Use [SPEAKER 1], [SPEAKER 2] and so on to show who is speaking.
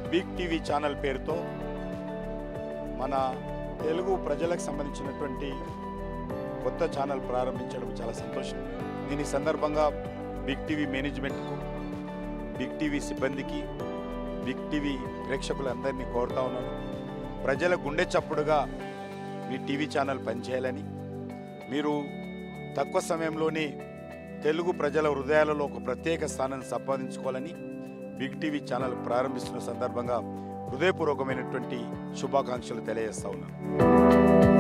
[SPEAKER 1] big TV channel పేరుతో మన తెలుగు ప్రజలకు సంబంధించినటువంటి కొత్త ఛానల్ ప్రారంభించడం చాలా సంతోషం నేను ఈ సందర్భంగా బిగ్ టీవీ మేనేజ్మెంట్కు బిగ్ టీవీ సిబ్బందికి బిగ్ టీవీ ప్రేక్షకులందరినీ కోరుతా ఉన్నాను ప్రజల గుండె చప్పుడుగా మీ టీవీ ఛానల్ పనిచేయాలని మీరు తక్కువ సమయంలోనే తెలుగు ప్రజల హృదయాలలో ఒక ప్రత్యేక స్థానాన్ని సంపాదించుకోవాలని బిగ్ టీవీ ఛానల్ ప్రారంభిస్తున్న సందర్భంగా హృదయపూర్వకమైనటువంటి శుభాకాంక్షలు తెలియజేస్తా ఉన్నాను